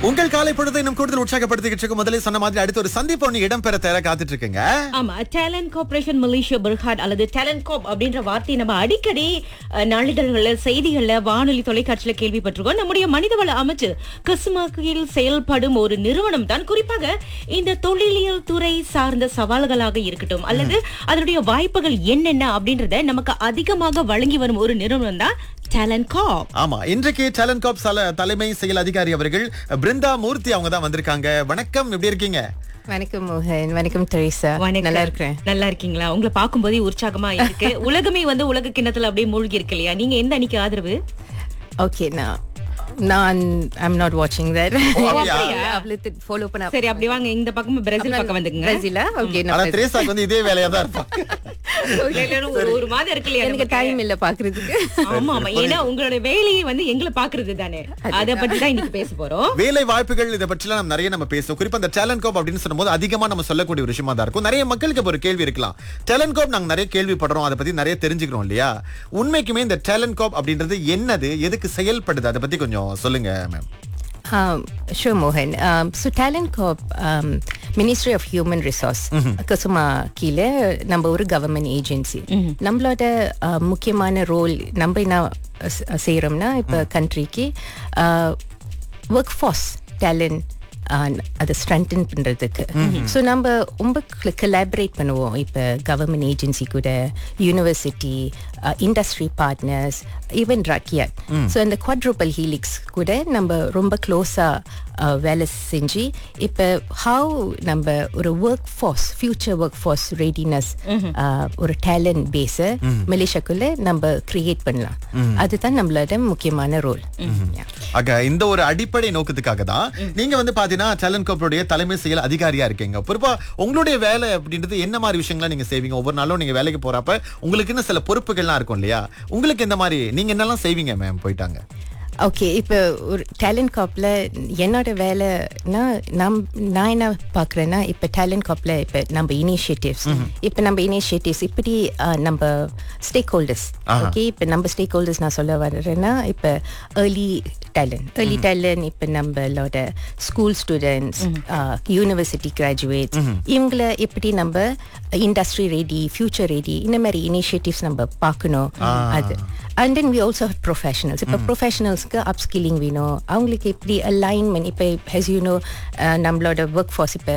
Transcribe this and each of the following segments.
உங்கள் காலை பொழுதை இன்னும் கூடுதல் உற்சாகப்படுத்திக்கிட்டு இருக்கும் முதலே சொன்ன மாதிரி அடுத்து ஒரு சந்திப்பு ஒண்ணு இடம்பெற தேர காத்துட்டு இருக்குங்க ஆமா டேலண்ட் கார்பரேஷன் மலேசியா பெர்ஹாட் அல்லது டேலண்ட் காப் அப்படின்ற வார்த்தையை நம்ம அடிக்கடி அஹ், நாளிதழ்கள்ல செய்திகள்ல வானொலி தொலைக்காட்சியில கேள்விப்பட்டிருக்கோம் நம்முடைய மனிதவள அமைச்சு கசுமாக்கியில் செயல்படும் ஒரு நிறுவனம் தான் குறிப்பாக இந்த தொழிலியல் துறை சார்ந்த சவால்களாக இருக்கட்டும் அல்லது அதனுடைய வாய்ப்புகள் என்னென்ன அப்படின்றத நமக்கு அதிகமாக வழங்கி வரும் ஒரு நிறுவனம் தான் டேலண்ட் காப் ஆமா இன்றைக்கு டேலண்ட் காப் சல தலைமை செயல் அதிகாரி அவர்கள் பிருந்தா மூர்த்தி அவங்க தான் வந்திருக்காங்க வணக்கம் எப்படி இருக்கீங்க வணக்கம் மோகன் வணக்கம் தெரேசா வணக்கம். நல்லா இருக்கிறேன் நல்லா இருக்கீங்களா உங்களை பார்க்கும்போதே உற்சாகமா இருக்கு உலகமே வந்து உலக கிண்ணத்துல அப்படியே மூழ்கி இருக்கு இல்லையா நீங்க எந்த அணிக்கு ஆதரவு ஓகே நான் நான் ஐம் நாட் வாட்சிங் தட் அப்படியா? அவ்வளவு ஃபாலோ பண்ண சரி அப்படி வாங்க இந்த பக்கம் பிரேசில் பக்கம் வந்துங்க பிரேசிலா ஓகே ஆனா திரேசாக்கு வந்து இதே வேலையா தான் இருப்பாங்க ஒரு ஒரு மாதம் இருக்கு இல்லையா எனக்கு நமக்கு? டைம் இல்ல பாக்குறதுக்கு ஆமா ஆமா ஏன்னா உங்களோட வேலையை வந்து எங்களை பாக்குறது தானே அத பத்தி தான் இன்னைக்கு பேச போறோம் வேலை வாய்ப்புகள் இதை பற்றிலாம் நம்ம நிறைய நம்ம பேசுவோம் குறிப்பா இந்த டேலண்ட் கோப் அப்படின்னு சொல்லும்போது அதிகமா நம்ம சொல்லக்கூடிய ஒரு விஷயமா தான் இருக்கும் நிறைய மக்களுக்கு இப்ப ஒரு கேள்வி இருக்கலாம் டேலண்ட் கோப் நாங்க நிறைய கேள்விப்படுறோம் அதை பத்தி நிறைய தெரிஞ்சுக்கிறோம் இல்லையா உண்மைக்குமே இந்த டேலண்ட் கோப் அப்படின்றது என்னது எதுக்கு செயல்படுது அதை பத்தி கொஞ்சம் சொல்லுங்க மேம் ஷோ மோகன் so talent corp ministry of human resource Kesuma கீழே நம்ம ஒரு கவர்மெண்ட் ஏஜென்சி நம்மளோட uh, முக்கியமான ரோல் நம்ம என்ன ஸ்- செய்றோம்னா இப்போ கண்ட்ரிக்கு ஒர்க் ஃபோர்ஸ் டேலண்ட் அதை ஸ்ட்ரென்தன் பண்ணுறதுக்கு ஸோ நம்ம ரொம்ப கொலாபரேட் பண்ணுவோம் இப்போ கவர்மெண்ட் ஏஜென்சி கூட university industry partners even Rakyat so அந்த குவாட்ரூப்பல் ஹீலிக்ஸ் கூட நம்ம ரொம்ப க்ளோஸாக வேலை செஞ்சு இப்போ ஹவு நம்ம ஒரு workforce future workforce readiness ஒரு டேலண்ட் பேஸை மலேசியாக்குள்ள நம்ம கிரியேட் பண்ணலாம் அதுதான் நம்மளோட முக்கியமான ரோல் ஆக இந்த ஒரு அடிப்படை நோக்கத்துக்காக தான் நீங்க வந்து பாத்தீங்கன்னா டேலண்ட் கோப்பருடைய தலைமை செயல் அதிகாரியா இருக்கீங்க பொறுப்பா உங்களுடைய வேலை அப்படின்றது என்ன மாதிரி விஷயங்களா நீங்க செய்வீங்க ஒவ்வொரு நாளும் நீங்க வேலைக்கு போறப்ப உங்களுக்குன்னு சில பொறுப்புகள்லாம் இருக்கும் இல்லையா உங்களுக்கு இந்த மாதிரி நீங்க என்னெல்லாம் செய்வீங்க மேம் போயிட்டாங்க ஓகே இப்போ ஒரு டேலண்ட் காப்பில் என்னோட வேலைனா நம் நான் என்ன பார்க்குறேன்னா இப்போ டேலண்ட் காப்பில் இப்போ நம்ம இனிஷியேட்டிவ்ஸ் இப்போ நம்ம இனிஷியேட்டிவ்ஸ் இப்படி அஹ், நம்ம ஸ்டேக் ஹோல்டர்ஸ் ஓகே இப்போ நம்ம ஸ்டேக் ஹோல்டர்ஸ் நான் சொல்ல வர்றேன்னா இப்போ ஏர்லி டேலண்ட் ஏர்லி டேலண்ட் இப்போ நம்மளோட ஸ்கூல் ஸ்டூடெண்ட்ஸ் யூனிவர்சிட்டி கிராஜுவேட்ஸ் இவங்கள எப்படி நம்ம இண்டஸ்ட்ரி ரெடி ஃபியூச்சர் ரெடி இந்த மாதிரி இனிஷியேட்டிவ்ஸ் நம்ம பார்க்கணும் அது and then we also have professionals இப்போ ப்ரொஃபஷனல்ஸ்க்கு அப்ஸ்கில்லிங் வேணும் அவங்களுக்கு எப்படி அலைன்மெண்ட் இப்போ ஹெஸ் யூனோ நம்மளோட ஒர்க் ஃபோர்ஸ் இப்போ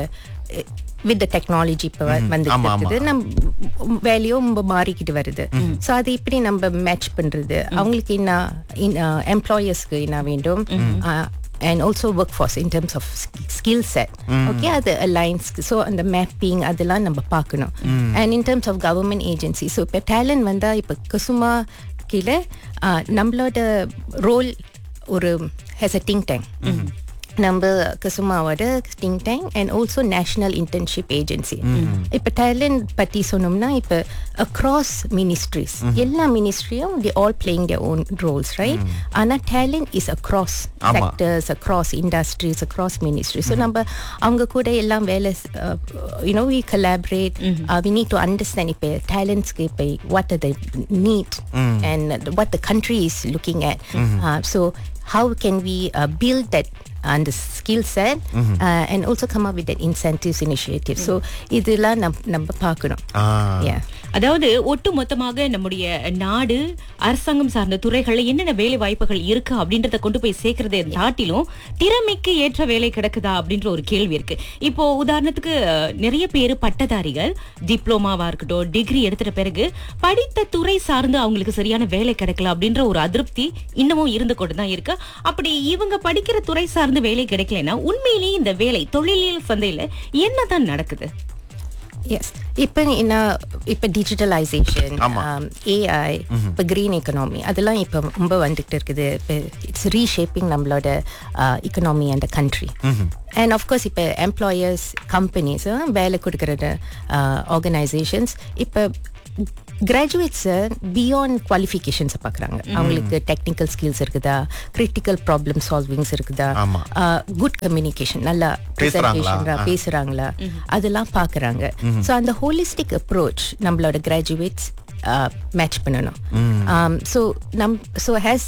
வித் த டெக்னாலஜி இப்போ வந்துட்டு ஆமா, ஆமா. இருக்குது நம்ம வேலையும் ரொம்ப மாறிக்கிட்டு வருது ஸோ அது இப்படி நம்ம மேட்ச் பண்றது அவங்களுக்கு என்ன எம்ப்ளாயர்ஸ்க்கு என்ன வேண்டும் and also workforce in terms of skill set okay அது அலைன்ஸ் ஸோ அந்த மேப்பிங் அதெல்லாம் நம்ம பார்க்கணும் and in terms of government agency so இப்போ டேலண்ட் வந்தால் இப்போ குசுமா கீழே ஆஹ், நம்மளோட ரோல் ஒரு ஹெஸ் அ திங்க் டேங்க் நம்ம கசுமாவோட think tank and also national internship agency இப்போ டேலண்ட் பற்றி சொன்னோம்னா இப்போ அக்ராஸ் மினிஸ்ட்ரிஸ் எல்லா மினிஸ்ட்ரியும் they all playing the own roles right ஆனால் டேலண்ட் இஸ் அக்ராஸ் ஆமா. Sectors across industries across ministry so நம்ம அவங்க கூட எல்லாம் வேலை you know we collaborate we need to understand இப்போ டேலண்ட்ஸ்க்கு இப்போ what are the need and what the country is looking at so how can we uh, build that and the skill set uh, and also come up with that incentives initiative so இதெல்லாம் நம் நம்ம பார்க்கணும் ஆ. yeah அதாவது ஒட்டு மொத்தமாக நம்முடைய நாடு அரசாங்கம் சார்ந்த துறைகள்ல என்னென்ன வேலை வாய்ப்புகள் இருக்கு அப்படின்றத கொண்டு போய் சேர்க்கறதை தாட்டிலும் திறமைக்கு ஏற்ற வேலை கிடைக்குதா அப்படின்ற ஒரு கேள்வி இருக்கு இப்போ உதாரணத்துக்கு அஹ், நிறைய பேர் பட்டதாரிகள் டிப்ளோமாவா இருக்கட்டும் டிகிரி எடுத்துட்ட பிறகு படித்த துறை சார்ந்து அவங்களுக்கு சரியான வேலை கிடைக்கல அப்படின்ற ஒரு அதிருப்தி இன்னமும் இருந்து கொண்டு தான் இருக்கு அப்படி இவங்க படிக்கிற துறை சார்ந்து வேலை கிடைக்கலன்னா உண்மையிலேயே இந்த வேலை தொழிலியல் சந்தையில என்னதான் நடக்குது எஸ் இப்போ என்ன இப்போ டிஜிட்டலைசேஷன் ஆமா. ஏஐ இப்போ கிரீன் எக்கனாமி அதெல்லாம் இப்போ ரொம்ப வந்துட்டு இருக்குது இப்போ இட்ஸ் ரீஷேப்பிங் நம்மளோட economy and country and of course இப்போ எம்ப்ளாயர்ஸ் கம்பெனிஸ் வேலை கொடுக்குற ஆர்கனைசேஷன்ஸ் இப்போ கிராஜுவேட்ஸை பியாண்ட் குவாலிஃபிகேஷன்ஸை பார்க்குறாங்க அவங்களுக்கு டெக்னிக்கல் ஸ்கில்ஸ் இருக்குதா கிரிட்டிக்கல் ப்ராப்ளம் சால்விங்ஸ் இருக்குதா ஆமா. குட் கம்யூனிகேஷன் நல்லா பேசுறாங்களா? presentation, ஆ. பேசுறாங்களா அதெல்லாம் பார்க்கறாங்க ஸோ அந்த ஹோலிஸ்டிக் அப்ரோச் நம்மளோட கிராஜுவேட்ஸ் மேட்ச் பண்ணணும் ஸோ நம் ஸோ ஹேஸ்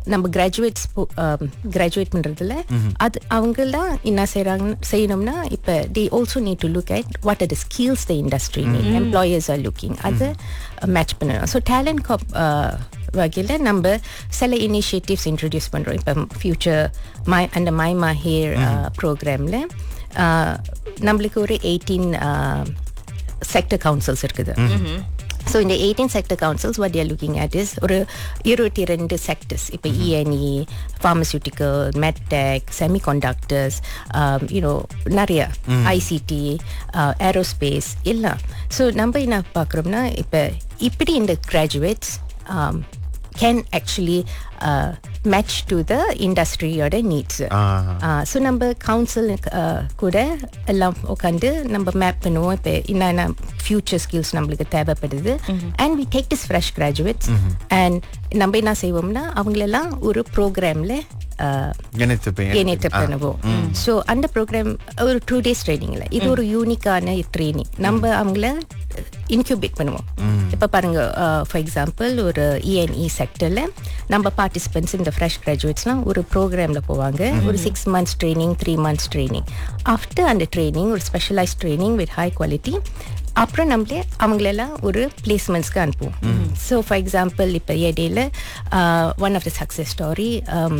நம்ம கிராஜுவேட்ஸ் கிராஜுவேட் பண்றதுல அது அவங்க தான் என்ன செய்றாங்க செய்யணும்னா இப்போ they also need to look at what are the skills the industry employers are looking அது மேட்ச் பண்ணணும் ஸோ டேலண்ட் காப் வகையில் நம்ம சில இனிஷியேட்டிவ்ஸ் இன்ட்ரடியூஸ் பண்ணுறோம் இப்போ ஃபியூச்சர் மை அந்த மை மாஹேர் ப்ரோக்ராமில் நம்மளுக்கு ஒரு எயிட்டீன் செக்டர் கவுன்சில்ஸ் இருக்குது ஸோ இந்த eighteen sector councils what are looking at is ஒரு இருபத்தி ரெண்டு செக்டர்ஸ் இப்போ E and E pharmaceutical medtech semiconductors you know நிறைய ஐசிடி ஏரோஸ்பேஸ் எல்லாம் ஸோ நம்ம என்ன பார்க்குறோம்னா இப்போ இப்படி இந்த graduates can actually match to the இண்டஸ்ட்ரியோட நீட்ஸ் ஆ. ஸோ நம்ம கவுன்சில் கூட எல்லாம் உட்காந்து நம்ம மேப் பண்ணுவோம் இப்போ என்னென்ன ஃபியூச்சர் ஸ்கில்ஸ் நம்மளுக்கு தேவைப்படுது and we take this fresh graduates and நம்ம என்ன செய்வோம்னா அவங்களெல்லாம் ஒரு ப்ரோக்ராமில் இணைத்து போய் இணைத்து பண்ணுவோம் ஸோ அந்த ப்ரோக்ராம் ஒரு டூ டேஸ் ட்ரைனிங்ல இது ஒரு யூனிக்கான ட்ரைனிங் நம்ம அவங்கள இன்க்யூபேட் பண்ணுவோம் இப்போ பாருங்க ஃபார் எக்ஸாம்பிள் ஒரு இஎன்இ செக்டரில் நம்ம பார்ட்டிசிபென்ட்ஸ் இந்த ஃப்ரெஷ் கிராஜுவேட்ஸ்லாம் ஒரு ப்ரோக்ராமில் போவாங்க ஒரு six months training three months training after அந்த ட்ரைனிங் ஒரு specialise training with high quality அப்புறம் நம்மளே அவங்களெல்லாம் ஒரு பிளேஸ்மெண்ட்ஸ்க்கு அனுப்புவோம் ஸோ ஃபார் எக்ஸாம்பிள் இப்போ இடையில one of the success story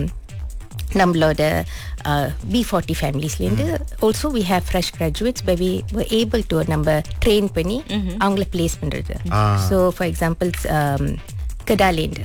நம்மளோட பி ஃபார்ட்டி ஃபேமிலிஸ்லேருந்து also we have fresh graduates by we able to நம்ம ட்ரெயின் பண்ணி அவங்கள பிளேஸ் பண்ணுறது ஸோ ஃபார் எக்ஸாம்பிள் கெடாலேருந்து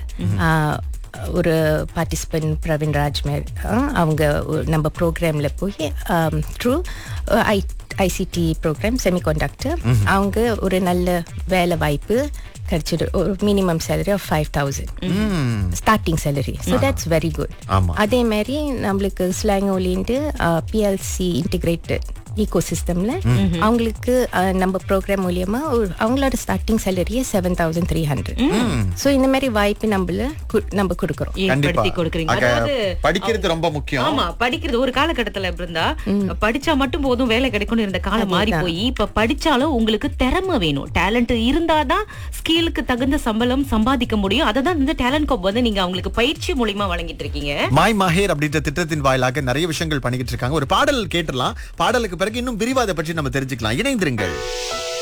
ஒரு பார்ட்டிசிபென்ட் பிரவீன் ராஜ்மேர் அவங்க ஒரு- நம்ம ப்ரோக்ராமில் போய் through I ICT program semiconductor அவங்க ஒரு நல்ல வேலை வாய்ப்பு கிடைச்சிடு ஒரு minimum salary of five thousand starting salary so that's very good ஆமா. அதே மாதிரி நம்மளுக்கு ஸ்லாங்கோலின்ட்டு பிஎல்சி இன்டிகிரேட்டட் ஈகோ சிஸ்டம்ல அவங்களுக்கு அஹ், நம்ம ப்ரோக்ராம் மூலியமா ஒரு அவங்களோட ஸ்டார்டிங் சேலரியே seven thousand three hundred so இந்த மாதிரி வாய்ப்பு நம்மள கு- நம்ம கொடுக்குறோம் ஏற்படுத்தி கொடுக்குறீங்க ஆக, அதாவது படிக்கிறது ரொம்ப முக்கியம் ஆமா படிக்கிறது ஒரு காலகட்டத்துல இருந்தா படிச்சா மட்டும் போதும் வேலை கிடைக்கும்னு இருந்த காலம் மாறி போய் இப்ப படிச்சாலும் உங்களுக்கு திறமை வேணும் டேலண்ட் இருந்தாதான் ஸ்கில்லுக்கு தகுந்த சம்பளம் சம்பாதிக்க முடியும் அதை தான் இந்த டேலண்ட் கோப் வந்து நீங்க அவங்களுக்கு பயிற்சி மூலியமா வழங்கிட்டு இருக்கீங்க மாய் மஹேர் அப்படின்ற திட்டத்தின் வாயிலாக நிறைய விஷயங்கள் பண்ணிக்கிட்டு இருக்காங்க ஒரு பாடல் கேட்டுடலாம் பாடலுக்கு பிறகு இன்னும் விரிவா அதை பற்றி நம்ம தெரிஞ்சுக்கலாம் இணைந்திருங்கள்